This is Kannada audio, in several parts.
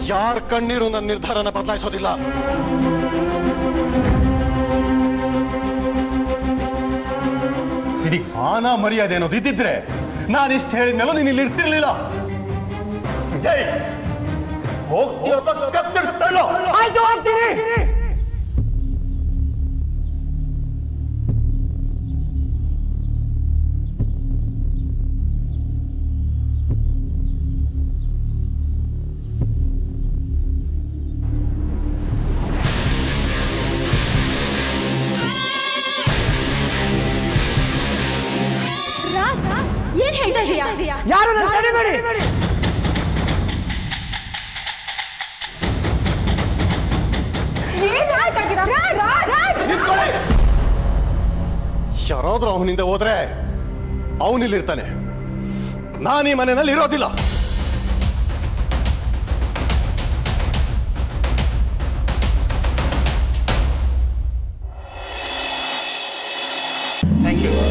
ಯಾರ ಕಣ್ಣೀರು ನನ್ನ ನಿರ್ಧಾರನ ಬದಲಾಯಿಸೋದಿಲ್ಲ ಇದೀಗ ಮಾನ ಮರ್ಯಾದೆ ಅನ್ನೋದು ಇದ್ದಿದ್ರೆ ನಾನು ಇಷ್ಟು ಹೇಳಿದ ಮೇಲೂ ನೀನು ಇಲ್ಲಿ ಇರ್ತಿರ್ಲಿಲ್ಲ ಜೈ ಹೋಗ್ತೀಯ ಅಥವಾ ಕತ್ತಿಡ್ತೇನೋ? ಆಯ್ತು ಹೋಗ್ತೀನಿ ರಾಜ ಏನ್ ಹೇಳ್ತಾ ಇದೀಯಾ ಯಾರು ನನ್ನ ತಡೆಬೇಡಿ ಏನ್ ಹೇಳ್ತಾ ಇದ್ದೀರಾ? ರಾಜ್, ರಾಜ್! ಯಾರಾದ್ರೂ ಅವನಿಂದ ಹೋದ್ರೆ ಅವನಿಲ್ಲಿರ್ತಾನೆ ನಾನು ಈ ಮನೆಯಲ್ಲಿ ಇರೋದಿಲ್ಲ ಥ್ಯಾಂಕ್ ಯು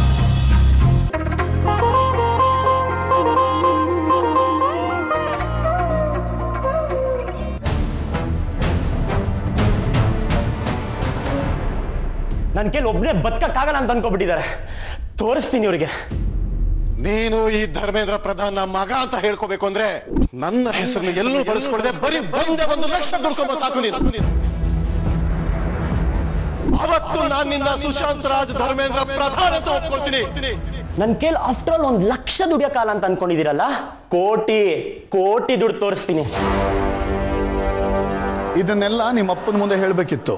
ನನ್ನ ಕೈಲಿ ಒಬ್ಬನೇ ಬದುಕಕ್ಕಾಗಲ್ಲ ಅಂತ ಅನ್ಕೊಬಿಟ್ಟಿದ್ದಾರೆ ತೋರಿಸ್ತೀನಿ ಇವ್ರಿಗೆ ನೀನು ಈ ಧರ್ಮೇಂದ್ರ ಪ್ರಧಾನ್ ನಮ್ಮ ಮಗ ಅಂತ ಹೇಳ್ಕೋಬೇಕು ಅಂದ್ರೆ ನನ್ನ ಹೆಸರನ್ನು ಎಲ್ಲೂ ಬಳಸ್ಕೊಳ್ಳದೆ ಬರೀ ಬಂದೆ ಒಂದು ಲಕ್ಷ ದುಡ್ಕೊಂಬ ಸಾಕು ನೀನು ಅವತ್ತು ನಾನು ನಿನ್ನ ಸುಶಾಂತ್ ರಾಜ್ ಧರ್ಮೇಂದ್ರ ಪ್ರಧಾನ್ ಅಂತ ಒಪ್ಕೊಳ್ತೀನಿ ನನ್ನ ಕೈಲಿ ಆಫ್ಟರ್ ಆಲ್ ಒಂದು ಲಕ್ಷ ದುಡಿಯೋಕಾಲ ಅಂತ ಅನ್ಕೊಂಡಿದ್ದೀರಲ್ಲ ಕೋಟಿ ಕೋಟಿ ದುಡ್ಡು ತೋರಿಸ್ತೀನಿ ಇದನ್ನೆಲ್ಲ ನಿಮ್ಮ ಅಪ್ಪನ ಮುಂದೆ ಹೇಳಬೇಕಿತ್ತು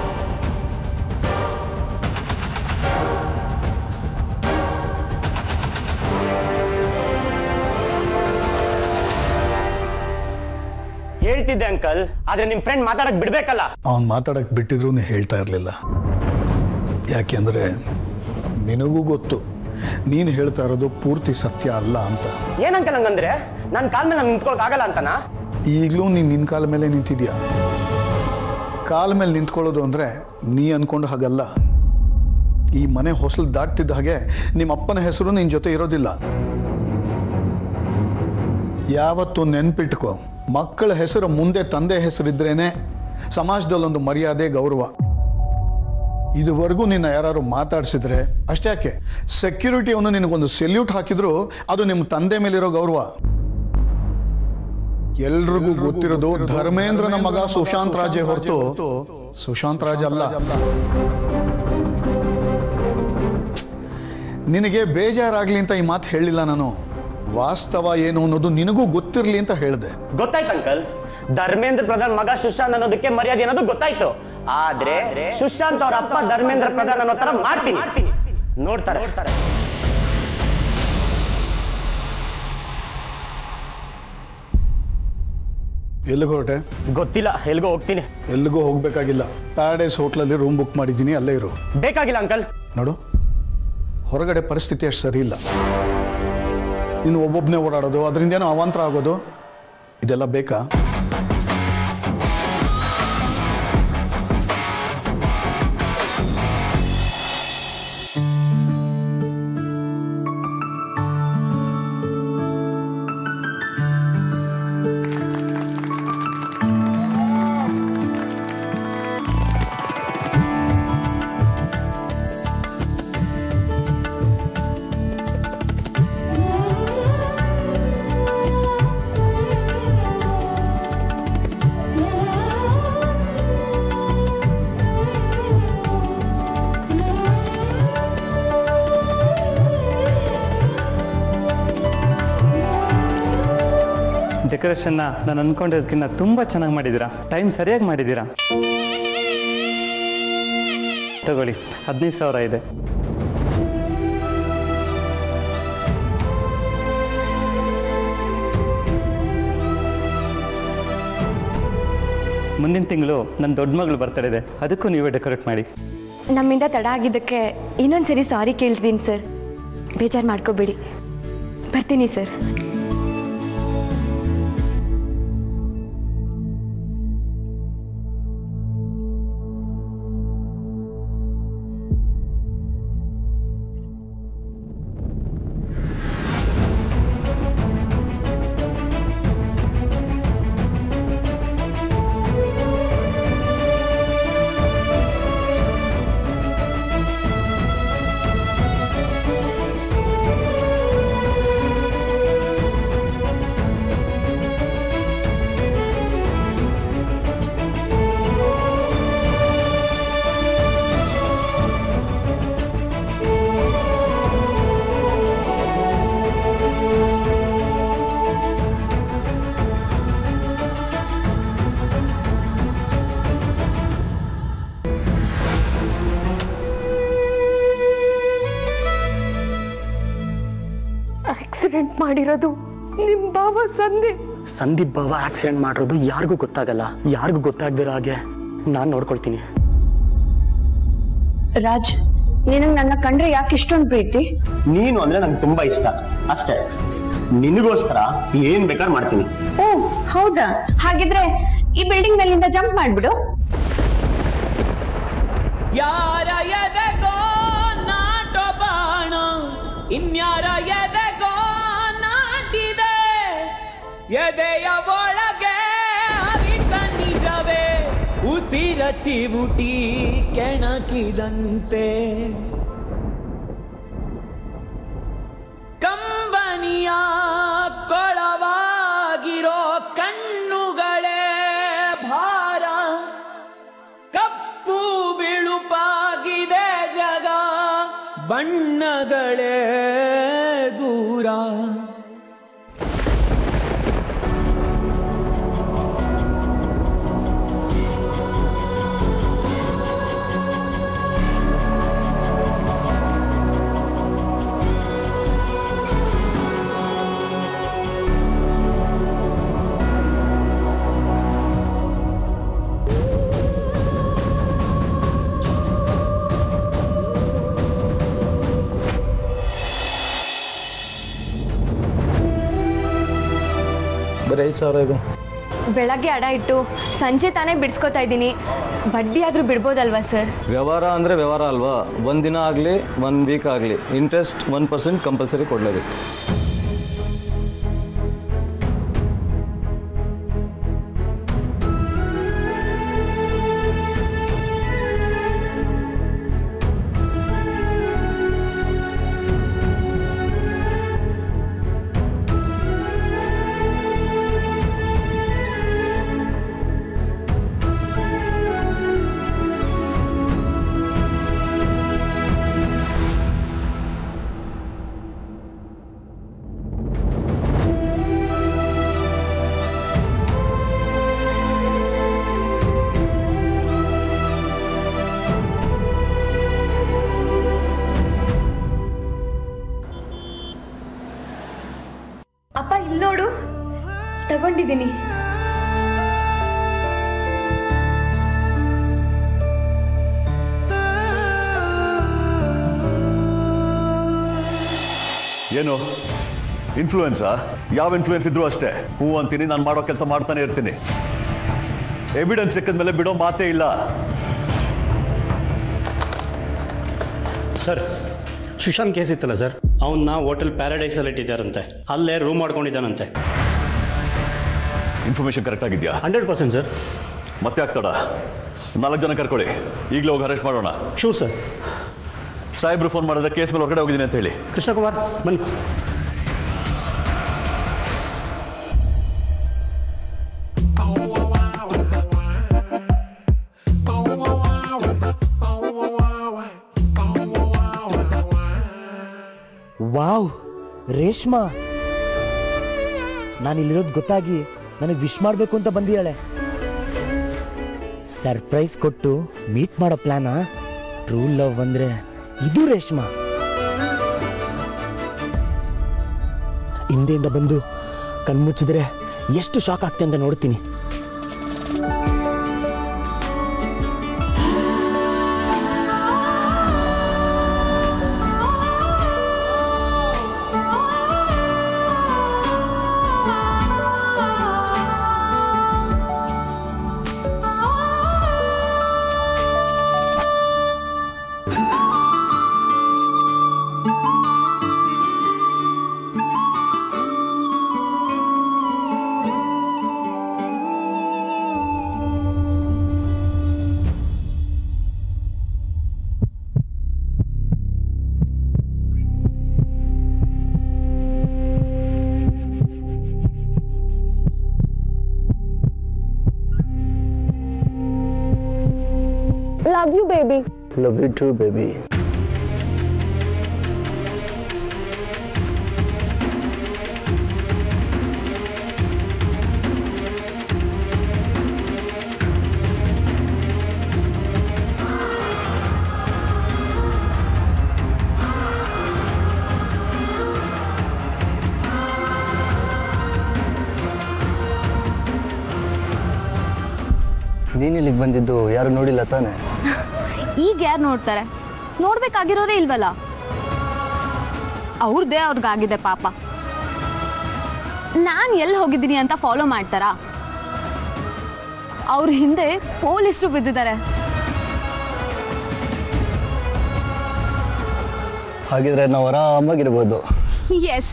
ಹೇಳ್ತಿದ್ದೆ ಅಂಕಲ್ ಆದ್ರೆ ನಿಮ್ ಫ್ರೆಂಡ್ ಮಾತಾಡಕ್ ಬಿಡ್ಬೇಕಲ್ಲ ಅವನು ಮಾತಾಡಕ್ಕೆ ಬಿಟ್ಟಿದ್ರು ಹೇಳ್ತಾ ಇರಲಿಲ್ಲ ಯಾಕೆಂದರೆ ನಿನಗೂ ಗೊತ್ತು ನೀನು ಹೇಳ್ತಾ ಇರೋದು ಪೂರ್ತಿ ಸತ್ಯ ಅಲ್ಲ ಅಂತ ಏನ್ ಅಂಕಲ್ ಹಂಗಂದ್ರೆ ನನ್ನ ಕಾಲ್ ಮೇಲೆ ನಾನು ನಿಂತ್ಕೊಳಕ್ ಆಗಲ್ಲ ಅಂತನಾ ಈಗಲೂ ನೀನು ನಿನ್ನ ಕಾಲ ಮೇಲೆ ನಿಂತಿದ್ಯಾ ಕಾಲ ಮೇಲೆ ನಿಂತ್ಕೊಳ್ಳೋದು ಅಂದರೆ ನೀ ಅನ್ಕೊಂಡು ಹಾಗಲ್ಲ ಈ ಮನೆ ಹೊಸಲು ದಾಟ್ತಿದ್ದ ಹಾಗೆ ನಿಮ್ಮ ಅಪ್ಪನ ಹೆಸರು ನಿನ್ನ ಜೊತೆ ಇರೋದಿಲ್ಲ ಯಾವತ್ತು ನೆನ್ಪಿಟ್ಕೋ ಮಕ್ಕಳ ಹೆಸರು ಮುಂದೆ ತಂದೆ ಹೆಸರಿದ್ರೇನೆ ಸಮಾಜದಲ್ಲೊಂದು ಮರ್ಯಾದೆ ಗೌರವ ಇದುವರೆಗೂ ನಿನ್ನ ಯಾರು ಮಾತಾಡಿಸಿದ್ರೆ ಅಷ್ಟ್ಯಾಕೆ ಸೆಕ್ಯೂರಿಟಿ ಅವನು ನಿನಗೊಂದು ಸೆಲ್ಯೂಟ್ ಹಾಕಿದ್ರು ಅದು ನಿಮ್ಮ ತಂದೆ ಮೇಲಿರೋ ಗೌರವ ಎಲ್ರಿಗೂ ಗೊತ್ತಿರೋದು ಧರ್ಮೇಂದ್ರನ ಮಗ ಸುಶಾಂತ್ ರಾಜೇ ಹೊರತು ಸುಶಾಂತ್ ರಾಜ್ ಅಲ್ಲ ನಿನಗೆ ಬೇಜಾರಾಗ್ಲಿ ಅಂತ ಈ ಮಾತು ಹೇಳಿಲ್ಲ ನಾನು ವಾಸ್ತವ ಏನು ಅನ್ನೋದು ನಿನಗೂ ಗೊತ್ತಿರಲಿ ಅಂತ ಹೇಳಿದೆ ಗೊತ್ತಾಯ್ತು ಅಂಕಲ್ ಧರ್ಮೇಂದ್ರ ಪ್ರಧಾನ್ ಮಗ ಸುಶಾಂತ್ ಅನ್ನೋದಕ್ಕೆ ಮರ್ಯಾದೆ ಅನ್ನೋದು ಗೊತ್ತಾಯ್ತು ಆದ್ರೆ ಸುಶಾಂತ್ ಅವ್ರ ಅಪ್ಪ ಧರ್ಮೇಂದ್ರ ಪ್ರಧಾನ್ ಅನ್ನೋ ತರ ಮಾಡ್ತೀನಿ ನೋಡ್ತಾರೆ ಎಲ್ಲಿಗೆ ಹೊರಟೆ ಗೊತ್ತಿಲ್ಲ ಎಲ್ಗೋ ಹೋಗ್ತೀನಿ ಎಲ್ಲಿಗೂ ಹೋಗ್ಬೇಕಾಗಿಲ್ಲ ಪ್ಯಾರಡೈಸ್ ಹೋಟ್ಲಲ್ಲಿ ರೂಮ್ ಬುಕ್ ಮಾಡಿದ್ದೀನಿ ಅಲ್ಲೇ ಇರು ಬೇಕಾಗಿಲ್ಲ ಅಂಕಲ್ ನೋಡು ಹೊರಗಡೆ ಪರಿಸ್ಥಿತಿ ಅಷ್ಟು ಸರಿ ಇಲ್ಲ ನೀನು ಒಬ್ಬೊಬ್ಬನೇ ಓಡಾಡೋದು ಅದರಿಂದ ಏನೋ ಅವಾಂತರ ಆಗೋದು ಇದೆಲ್ಲ ಬೇಕಾ ಡೆಕೋರೇಷನ್ನ ನಾನು ಅನ್ಕೊಂಡಿದ್ದಕ್ಕಿಂತ ತುಂಬ ಚೆನ್ನಾಗಿ ಮಾಡಿದ್ದೀರಾ ಟೈಮ್ ಸರಿಯಾಗಿ ಮಾಡಿದ್ದೀರಾ ತಗೊಳ್ಳಿ ಹದಿನೈದು ಸಾವಿರ ಇದೆ ಮುಂದಿನ ತಿಂಗಳು ನನ್ನ ದೊಡ್ಡ ಮಗಳು ಬರ್ತಡೇ ಇದೆ ಅದಕ್ಕೂ ನೀವೇ ಡೆಕೋರೇಟ್ ಮಾಡಿ ನಮ್ಮಿಂದ ತಡ ಆಗಿದ್ದಕ್ಕೆ ಇನ್ನೊಂದ್ಸರಿ ಸಾರಿ ಕೇಳ್ತೀನಿ ಸರ್ ಬೇಜಾರು ಮಾಡ್ಕೋಬೇಡಿ ಬರ್ತೀನಿ ಸರ್ ಆಕ್ಸಿಡೆಂಟ್ ಮಾಡಿರೋದು ನಿಮ್ ಬಾವ ಸಂದೀಪ್ ಸಂದೀಪ್ ಬಾವ ಆಕ್ಸಿಡೆಂಟ್ ಮಾಡಿರೋದು ಯಾರಿಗೂ ಗೊತ್ತಾಗಲ್ಲ ಯಾರಿಗೂ ಗೊತ್ತಾಗ್ದಿರೋ ಹಾಗೆ ನಾನು ನೋಡ್ಕೊಳ್ತೀನಿ ರಾಜ್ ನಿನಗ್ ನನ್ನ ಕಂಡ್ರೆ ಯಾಕೆ ಇಷ್ಟೊಂದು ಪ್ರೀತಿ ನೀನು ಅಂದ್ರೆ ನಂಗೆ ತುಂಬಾ ಇಷ್ಟ ಅಷ್ಟೇ ನಿನಗೋಸ್ಕರ ಏನ್ ಬೇಕಾದ್ರೆ ಮಾಡ್ತೀನಿ ಓ ಹೌದಾ ಹಾಗಿದ್ರೆ ಈ ಬಿಲ್ಡಿಂಗ್ ಮೇಲಿಂದ ಜಂಪ್ ಮಾಡ್ಬಿಡು ಯಾರ ಎದೆಗೋ ನಾಟೋ ಬಾಣ ಇನ್ಯಾರ ಎದೆಗೋ ನಾಟಿದೆ ಎದೆಯ ಒಳಗೆ ಅರಿತ ನಿಜವೇ ಉಸಿರ ಚಿವುಟಿ ಕೆಣಕಿದಂತೆ ಕಂಬನಿಯ ಕೊಳವಾಗಿರೋ ಕಣ್ಣುಗಳೇ ಭಾರ ಕಪ್ಪು ಬಿಳುಪಾಗಿದೆ ಜಗ ಬಣ್ಣಗಳೇ ದೂರ ಬರೀ ಐದು ಸಾವಿರ ಇದು ಬೆಳಗ್ಗೆ ಅಡ ಇಟ್ಟು ಸಂಜೆ ತಾನೇ ಬಿಡಿಸ್ಕೊತಾ ಇದ್ದೀನಿ ಬಡ್ಡಿ ಆದರೂ ಬಿಡ್ಬೋದಲ್ವಾ ಸರ್ ವ್ಯವಹಾರ ಅಂದರೆ ವ್ಯವಹಾರ ಅಲ್ವಾ ಒಂದು ದಿನ ಆಗಲಿ ಒನ್ ವೀಕ್ ಆಗಲಿ ಇಂಟ್ರೆಸ್ಟ್ ಒನ್ ಪರ್ಸೆಂಟ್ ಕಂಪಲ್ಸರಿ ಕೊಡಲೇಬೇಕು ಅಪ್ಪ ಇಲ್ಲಿ ನೋಡು ತಗೊಂಡಿದ್ದೀನಿ ಏನು ಇನ್ಫ್ಲೂಯೆನ್ಸಾ ಯಾವ ಇನ್ಫ್ಲೂಯೆನ್ಸ್ ಇದ್ರೂ ಅಷ್ಟೇ ಹೂ ಅಂತೀನಿ ನಾನು ಮಾಡೋ ಕೆಲಸ ಮಾಡ್ತಾನೆ ಇರ್ತೀನಿ ಎವಿಡೆನ್ಸ್ ಸಿಕ್ಕಿದ್ಮೇಲೆ ಬಿಡೋ ಮಾತೇ ಇಲ್ಲ ಸರ್ ಸುಶಾಂತ್ ಕೇಸ್ ಇತ್ತಲ್ಲ ಸರ್ ಅವನ್ನ ಹೋಟೆಲ್ ಪ್ಯಾರಡೈಸಲ್ಲಿ ಇಟ್ಟಿದ್ದಾರಂತೆ ಅಲ್ಲೇ ರೂಮ್ ಮಾಡ್ಕೊಂಡಿದ್ದಾನಂತೆ ಇನ್ಫಾರ್ಮೇಶನ್ ಕರೆಕ್ಟ್ ಆಗಿದೆಯಾ ಹಂಡ್ರೆಡ್ ಪರ್ಸೆಂಟ್ ಸರ್ ಮತ್ತೆ ಆಗ್ತಾಡ ನಾಲ್ಕು ಜನ ಕರ್ಕೊಳ್ಳಿ ಈಗಲೇ ಹೋಗಿ ಅರೆಸ್ಟ್ ಮಾಡೋಣ ಶೂರ್ ಸರ್ ಸಾಹೇಬ್ರು ಫೋನ್ ಮಾಡಿದ್ರೆ ಕೇಸ್ ಮೇಲೆ ಹೊರಗಡೆ ಹೋಗಿದ್ದೀನಿ ಅಂತ ಹೇಳಿ ಕೃಷ್ಣಕುಮಾರ್ ಬನ್ನಿ ವಾವ್ ರೇಷ್ಮಾ ನಾನು ಇಲ್ಲಿರೋದು ಗೊತ್ತಾಗಿ ನನಗೆ ವಿಶ್ ಮಾಡಬೇಕು ಅಂತ ಬಂದಿಯಾಳೆ ಸರ್ಪ್ರೈಸ್ ಕೊಟ್ಟು ಮೀಟ್ ಮಾಡೋ ಪ್ಲಾನಾ ಟ್ರೂ ಲವ್ ಅಂದ್ರೆ ಇದು ರೇಷ್ಮಾ ಹಿಂದೆಯಿಂದ ಬಂದು ಕಣ್ಮುಚ್ಚಿದ್ರೆ ಎಷ್ಟು ಶಾಕ್ ಆಗ್ತೆ ಅಂತ ನೋಡ್ತೀನಿ love you baby love you too baby ನೀನು ಇಲ್ಲಿಗೆ ಬಂದಿದ್ದು ಯಾರು ನೋಡಿಲ್ಲ ತಾನೆ ಈಗ ಯಾರು ನೋಡ್ತಾರೆ ನೋಡ್ಬೇಕಾಗಿರೋರೇ ಇಲ್ವಲ್ಲ ಅವ್ರದ್ದೇ ಅವ್ರಿಗಾಗಿದೆ ಪಾಪ ನಾನು ಎಲ್ಲಿ ಹೋಗಿದ್ದೀನಿ ಅಂತ ಫಾಲೋ ಮಾಡ್ತಾರಾ ಅವ್ರ ಹಿಂದೆ ಪೊಲೀಸರು ಬಿದ್ದಿದ್ದಾರೆ ಹಾಗಿದ್ರೆ ನಾವು ಆರಾಮಾಗಿರ್ಬೋದು ಎಸ್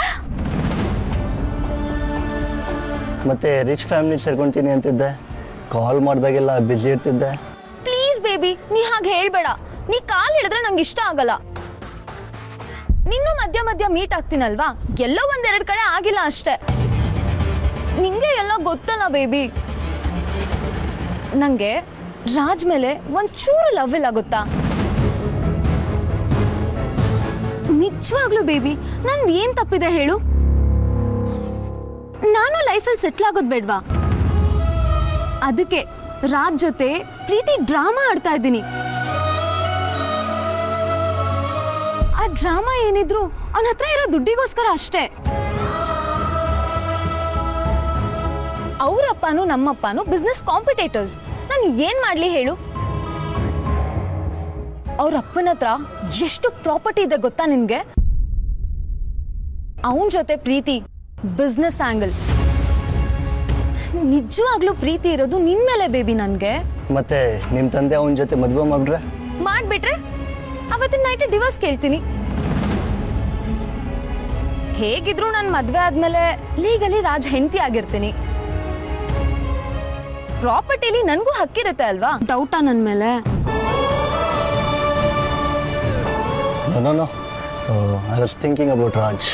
ಮತ್ತೆ ರಿಚ್ ಫ್ಯಾಮಿಲಿ ಸೇರ್ಕೊಂತೀನಿ ಅಂತಿದ್ದೆ ಕಾಲ್ ಮಾಡಿದಾಗೆಲ್ಲ ಬ್ಯುಸಿ ಇರ್ತಿದ್ದೆ ಪ್ಲೀಸ್ ಬೇಬಿ ನೀ ಹಾಗೆ ಹೇಳ್ಬೇಡ ನೀ ಕಾಲ್ ಹಿಡಿದ್ರೆ ನಂಗೆ ಇಷ್ಟ ಆಗಲ್ಲ ನಿನ್ನೂ ಮಧ್ಯ ಮಧ್ಯ ಮೀಟ್ ಆಗ್ತೀನಲ್ವಾ ಎಲ್ಲೋ ಒಂದೆರಡು ಕಡೆ ಆಗಿಲ್ಲ ಅಷ್ಟೇ ನಿಂಗೆ ಎಲ್ಲ ಗೊತ್ತಲ್ಲ ಬೇಬಿ ನಂಗೆ ರಾಜ್ ಮೇಲೆ ಒಂಚೂರು ಲವ್ ಇಲ್ಲ ಗೊತ್ತಾ ನಿಜವಾಗ್ಲೂ ಬೇಬಿ ನಂದು ಏನ್ ತಪ್ಪಿದೆ ಹೇಳು ನಾನು ಲೈಫಲ್ಲಿ ಸೆಟ್ಲ್ ಆಗೋದು ಬೇಡ್ವಾ ಅದಕ್ಕೆ ರಾಜ್ ಜೊತೆ ಪ್ರೀತಿ ಡ್ರಾಮಾ ಆಡ್ತಾ ಇದ್ದೀನಿ ಆ ಡ್ರಾಮಾ ಏನಿದ್ರು ಅವನ ಹತ್ರ ಇರೋ ದುಡ್ಡಿಗೋಸ್ಕರ ಅಷ್ಟೇ ಅವರಪ್ಪನೂ ನಮ್ಮಪ್ಪನೂ ಬಿಸ್ನೆಸ್ ಕಾಂಪಿಟೇಟರ್ಸ್ ನಾನು ಏನ್ ಮಾಡ್ಲಿ ಹೇಳು ಅವ್ರ ಅಪ್ಪನ ಹತ್ರ ಎಷ್ಟು ಪ್ರಾಪರ್ಟಿ ಇದೆ ಗೊತ್ತಾ ನಿನ್ಗೆ ಅವನ ಜೊತೆ ಪ್ರೀತಿ ಬಿಸ್ನೆಸ್ ಆಂಗಲ್ ನಿಜವಾಗ್ಲೂ ಪ್ರೀತಿ ಇರೋದು ನಿನ್ ಮೇಲೆ ಬೇಬಿ ನನ್ಗೆ ಮತ್ತೆ ನಿಮ್ಮ ತಂದೆ ಅವನ ಜೊತೆ ಮದುವೆ ಮಾಡ್ರೆ ಮಾಡ್ಬಿಟ್ರೆ ಅವತ್ತಿನ ನೈಟ್ ಡಿವೋರ್ಸ್ ಕೇಳ್ತೀನಿ ಹೇಗಿದ್ರು ನಾನು ಮದ್ವೆ ಆದ್ಮೇಲೆ ಲೀಗಲಿ ರಾಜ್ ಹೆಂಡತಿ ಆಗಿರ್ತೀನಿ ಪ್ರಾಪರ್ಟಿಲಿ ನನಗೂ ಹಕ್ಕಿರುತ್ತೆ ಅಲ್ವಾ ಡೌಟಾ ನನ್ ಮೇಲೆ no no no I was thinking about Raj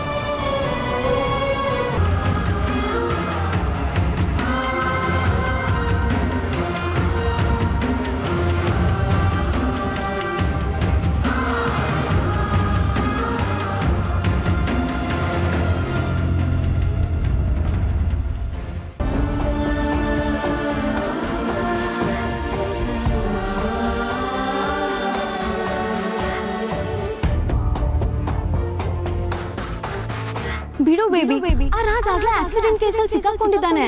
ಬಿಡು ಬೇಬಿ ಆ ರಾಜ್ ಆಗ್ಲೇ ಆಕ್ಸಿಡೆಂಟ್ ಕೇಸಲ್ಲಿ ಸಿಕ್ಕಾಕೊಂಡಿದ್ದಾನೆ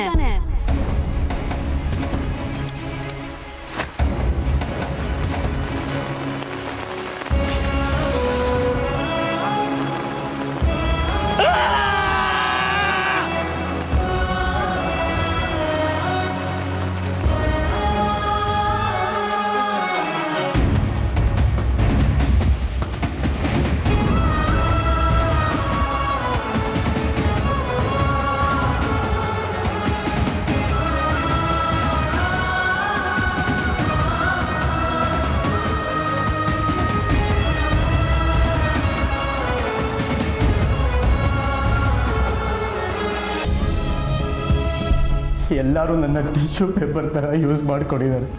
ಎಲ್ಲರೂ ನನ್ನ ಟಿಶ್ಯೂ ಪೇಪರ್ ಥರ ಯೂಸ್ ಮಾಡ್ಕೊಂಡಿದ್ದಾರೆ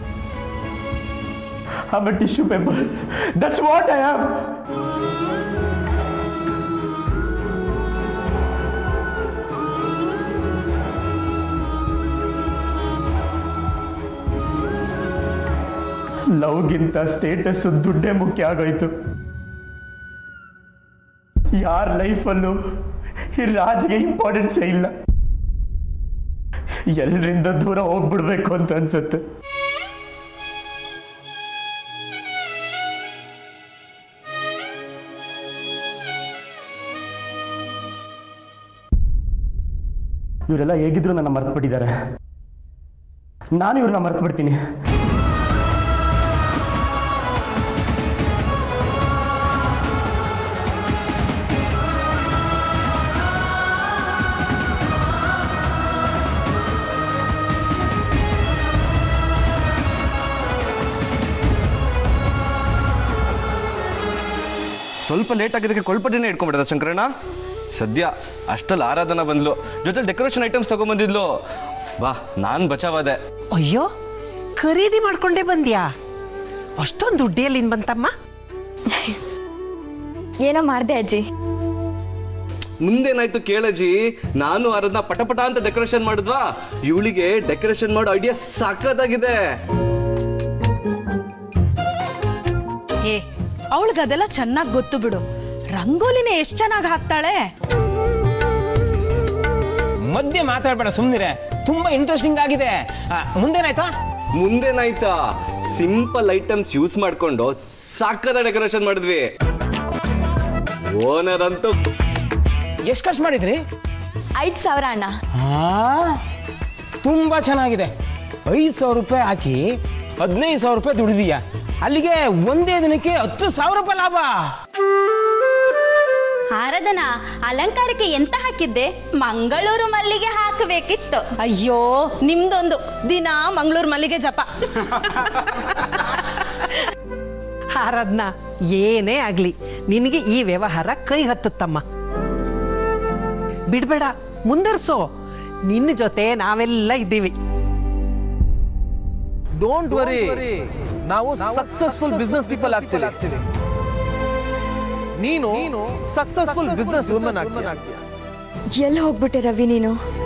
ಆಮೇಲೆ tissue paper that's what I am ಲವ್ಗಿಂತ ಸ್ಟೇಟಸ್ ದುಡ್ಡೇ ಮುಖ್ಯ ಆಗೋಯ್ತು ಯಾರ ಲೈಫಲ್ಲೂ ಈ ರಾಜ್ಗೆ ಇಂಪಾರ್ಟೆನ್ಸೇ ಇಲ್ಲ ಎಲ್ಲರಿಂದ ದೂರ ಹೋಗ್ಬಿಡ್ಬೇಕು ಅಂತ ಅನ್ಸುತ್ತೆ ಇವರೆಲ್ಲ ಹೇಗಿದ್ರು ನನ್ನ ಮರ್ತು ಬಿಟ್ಟಿದ್ದಾರೆ ನಾನು ಇವ್ರನ್ನ ಮರ್ತು ಬಿಡ್ತೀನಿ ಸ್ವಲ್ಪ ಲೇಟ್ ಆಗಿದ್ದಕ್ಕೆ ಕೊಳ್ಪಟ್ಟಿನೇ ಇಟ್ಕೊಂಡ್ಬಿಡದ ಶಂಕರಣ್ಣ ಸದ್ಯ ಅಷ್ಟಲ್ಲಿ ಆರಾಧನಾ ಬಂದ್ಲು ಜೊತೆ ಡೆಕೋರೇಷನ್ ಐಟಮ್ಸ್ ತಗೊಂಬಂದಿದ್ಲು ಬಾ ನಾನು ಬಚಾವಾದೆ ಅಯ್ಯೋ ಖರೀದಿ ಮಾಡ್ಕೊಂಡೇ ಬಂದ್ಯಾ ಅಷ್ಟೊಂದು ದುಡ್ಡು ಎಲ್ಲಿಂದ ಬಂತಮ್ಮ ಏನೋ ಮಾಡಿದೆ ಅಜ್ಜಿ ಮುಂದೇನಾಯ್ತು ಕೇಳಜಿ ನಾನು ಆರಾಧನಾ ಪಟಪಟ ಅಂತ ಡೆಕೋರೇಷನ್ ಮಾಡಿದ್ವಾ ಇವಳಿಗೆ ಡೆಕೋರೇಷನ್ ಮಾಡೋ ಐಡಿಯಾ ಸಾಕಾಗಿದೆ ಏ ಅವಳಿಗೆ ಅದೆಲ್ಲ ಚೆನ್ನಾಗಿ ಗೊತ್ತು ಬಿಡು ರಂಗೋಲಿನೇ ಎಷ್ಟು ಚೆನ್ನಾಗಿ ಹಾಕ್ತಾಳೆ ಮಧ್ಯೆ ಮಾತಾಡ್ಬೇಡ ಸುಮ್ಮನಿರೆ ತುಂಬಾ ಇಂಟ್ರೆಸ್ಟಿಂಗ್ ಆಗಿದೆ ಆ, ಮುಂದೇನಾಯ್ತಾ ಮುಂದೇನಾಯ್ತಾ ಸಿಂಪಲ್ ಐಟಮ್ಸ್ ಯೂಸ್ ಮಾಡ್ಕೊಂಡು ಸಾಕದ ಡೆಕೋರೇಷನ್ ಮಾಡಿದ್ವಿ ಓನರ್ ಅಂತೂ ಎಷ್ಟು ಖರ್ಚು ಮಾಡಿದ್ರಿ ಐದು ಸಾವಿರ ಅಣ್ಣ ಹಾ ತುಂಬ ಚೆನ್ನಾಗಿದೆ ಐದು ಸಾವಿರ ರೂಪಾಯಿ ಹಾಕಿ ಹದಿನೈದು ಸಾವಿರ ರೂಪಾಯಿ ದುಡಿದೀಯ ಅಲ್ಲಿಗೆ ಒಂದೇ ದಿನಕ್ಕೆ ಹತ್ತು ಸಾವಿರ ರೂಪಾಯಿ ಲಾಭ ಆರಾಧನಾ ಅಲಂಕಾರಕ್ಕೆ ಎಂತ ಹಾಕಿದ್ದೆ ಮಂಗಳೂರು ಮಲ್ಲಿಗೆ ಹಾಕಬೇಕಿತ್ತು ಅಯ್ಯೋ ನಿಮ್ದೊಂದು ದಿನ ಮಂಗಳೂರು ಮಲ್ಲಿಗೆ ಜಪ ಆರಾಧನಾ ಏನೇ ಆಗ್ಲಿ ನಿನಗೆ ಈ ವ್ಯವಹಾರ ಕೈ ಹತ್ತುತ್ತಮ್ಮ ಬಿಡ್ಬೇಡ ಮುಂದರ್ಸೋ ನಿನ್ನ ಜೊತೆ ನಾವೆಲ್ಲ ಇದ್ದೀವಿ ಡೋಂಟ್ ವರಿ ನಾವು ಸಕ್ಸಸ್ಫುಲ್ ಬಿಸ್ನೆಸ್ ಪೀಪಲ್ ಆಗ್ತೀವಿ ನೀನು ಸಕ್ಸಸ್ಫುಲ್ ಬಿಸ್ನೆಸ್ ವುಮನ್ ಆಗ್ತೀಯ ಎಲ್ಲಿ ಹೋಗ್ಬಿಟ್ಟೆ ರವಿ ನೀನು